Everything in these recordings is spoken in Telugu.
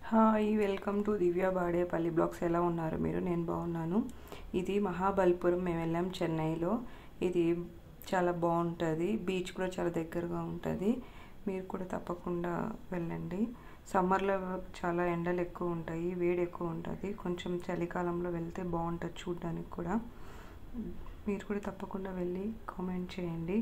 hi welcome to Divya Badepalli blogs ఎలా ఉన్నారు మీరు నేను బాగున్నాను ఇది మహాబలిపురం మేము వెళ్ళాం చెన్నైలో ఇది చాలా బాగుంటుంది బీచ్ కూడా చాలా దగ్గరగా ఉంటుంది మీరు కూడా తప్పకుండా వెళ్ళండి సమ్మర్లో చాలా ఎండలు ఎక్కువ ఉంటాయి వేడి ఎక్కువ ఉంటుంది కొంచెం చలికాలంలో వెళ్తే బాగుంటుంది చూడడానికి కూడా మీరు కూడా తప్పకుండా వెళ్ళి కామెంట్ చేయండి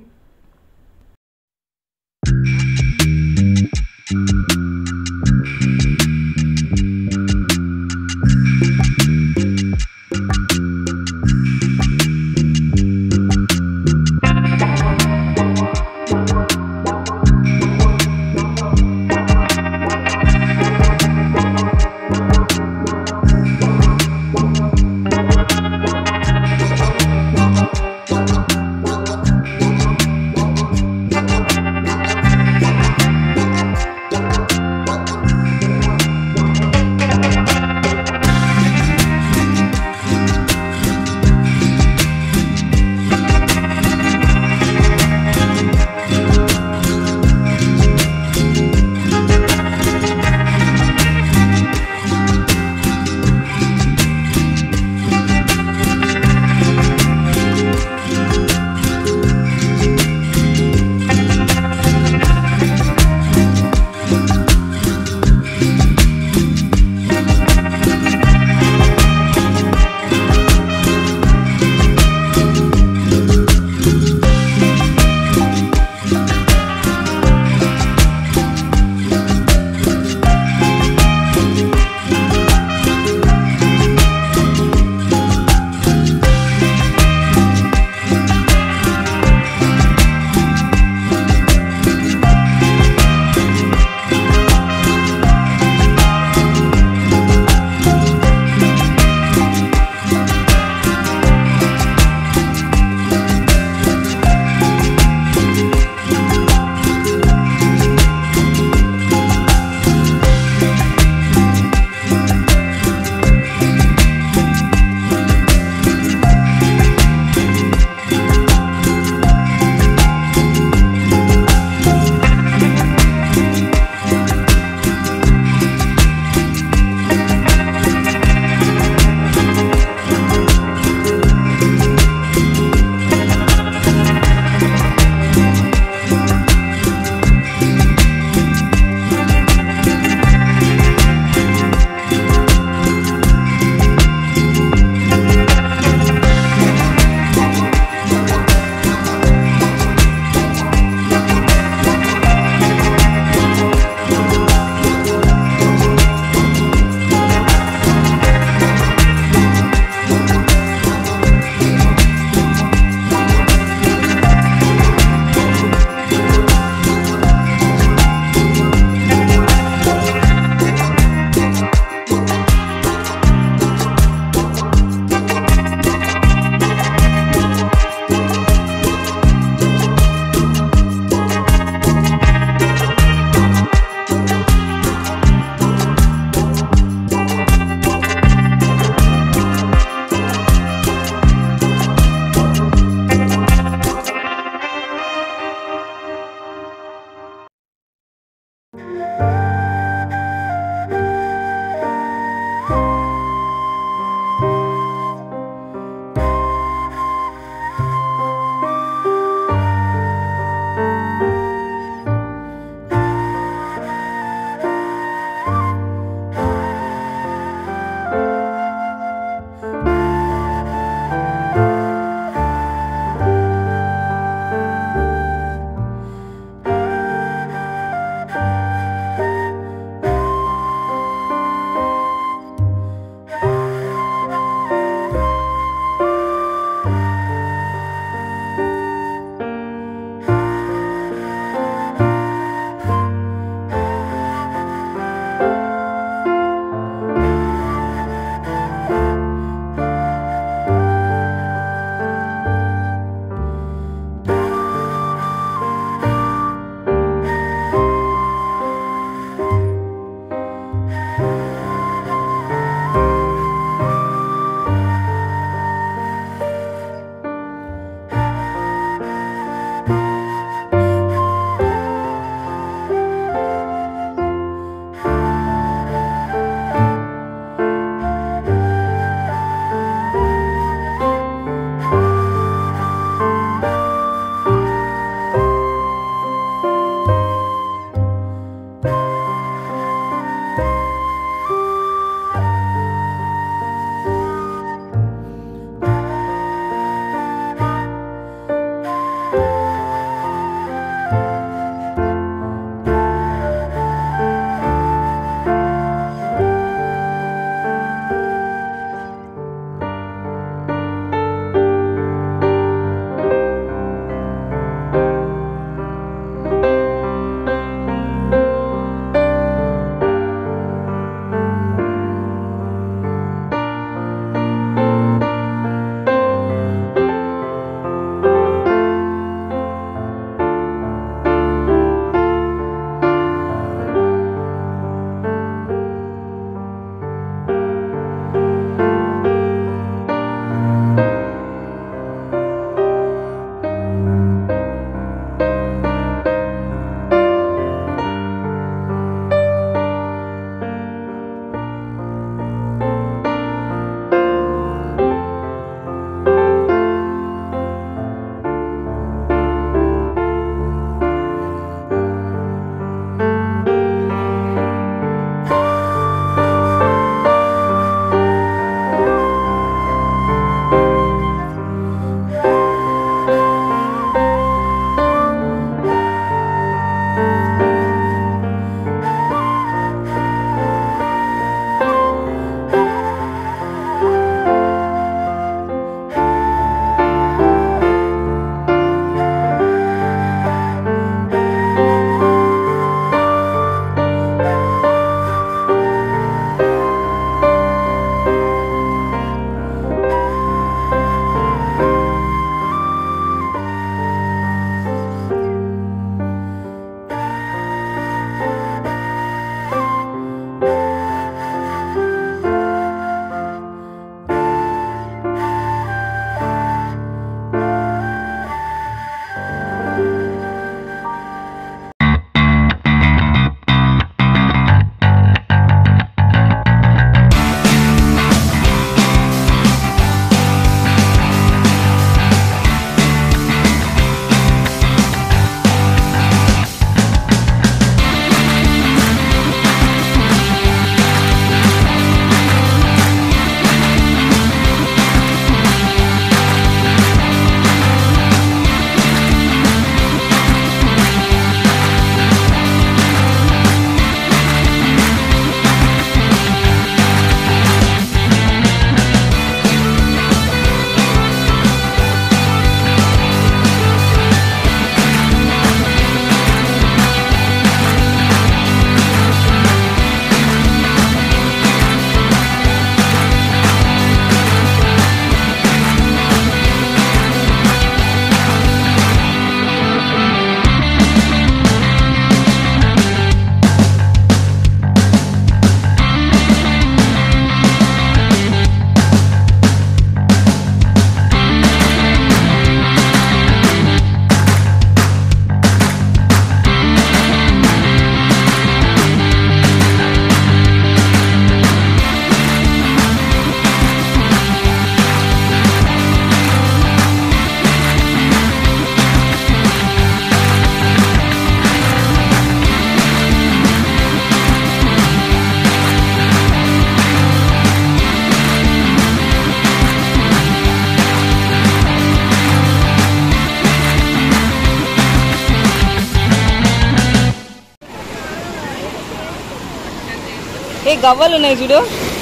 ఏ గవ్వలు ఉన్నాయి చూడు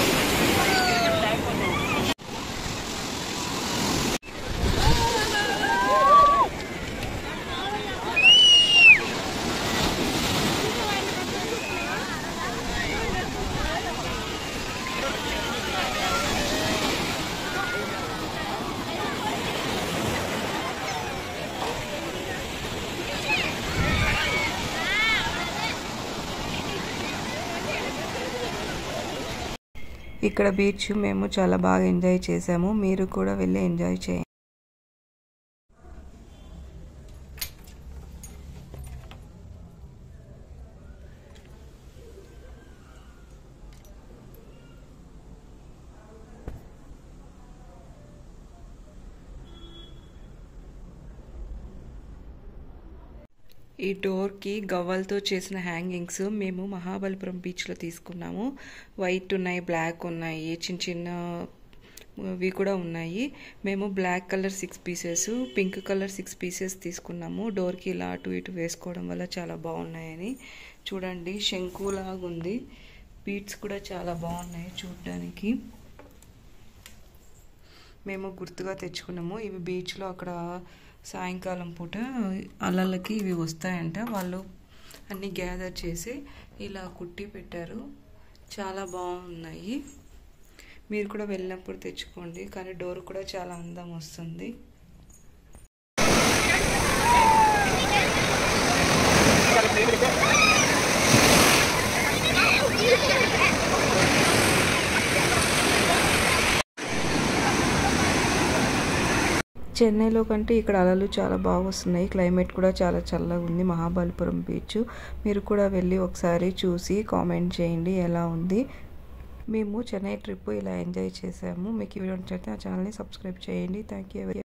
ఇక్కడ బీచ్ మేము చాలా బాగా ఎంజాయ్ చేసాము మీరు కూడా వెళ్ళి ఎంజాయ్ చేయండి ఈ డోర్కి గవ్వలతో చేసిన హ్యాంగింగ్స్ మేము మహాబలిపురం బీచ్లో తీసుకున్నాము వైట్ ఉన్నాయి బ్లాక్ ఉన్నాయి చిన్న చిన్న ఇవి కూడా ఉన్నాయి మేము black colour six pieces pink colour six pieces తీసుకున్నాము డోర్కి ఇలా అటు ఇటు వేసుకోవడం వల్ల చాలా బాగున్నాయని చూడండి శంకులాగా ఉంది బీట్స్ కూడా చాలా బాగున్నాయి చూడడానికి మేము గుర్తుగా తెచ్చుకున్నాము ఇవి బీచ్లో అక్కడ సాయంకాలం పూట అలలకి ఇవి వస్తాయంట వాళ్ళు అన్నీ గ్యాదర్ చేసి ఇలా కుట్టి పెట్టారు చాలా బాగున్నాయి మీరు కూడా వెళ్ళినప్పుడు తెచ్చుకోండి కానీ డోర్ కూడా చాలా అందం వస్తుంది చెన్నైలో కంటే ఇక్కడ అలలు చాలా బాగా వస్తున్నాయి క్లైమేట్ కూడా చాలా చల్లగా ఉంది మహాబలిపురం బీచ్ మీరు కూడా వెళ్ళి ఒకసారి చూసి కామెంట్ చేయండి ఎలా ఉంది మేము చెన్నై ట్రిప్ ఇలా ఎంజాయ్ చేసాము మీకు ఈ వీడియో నచ్చితే ఆ ఛానల్ని సబ్స్క్రైబ్ చేయండి థ్యాంక్ యూ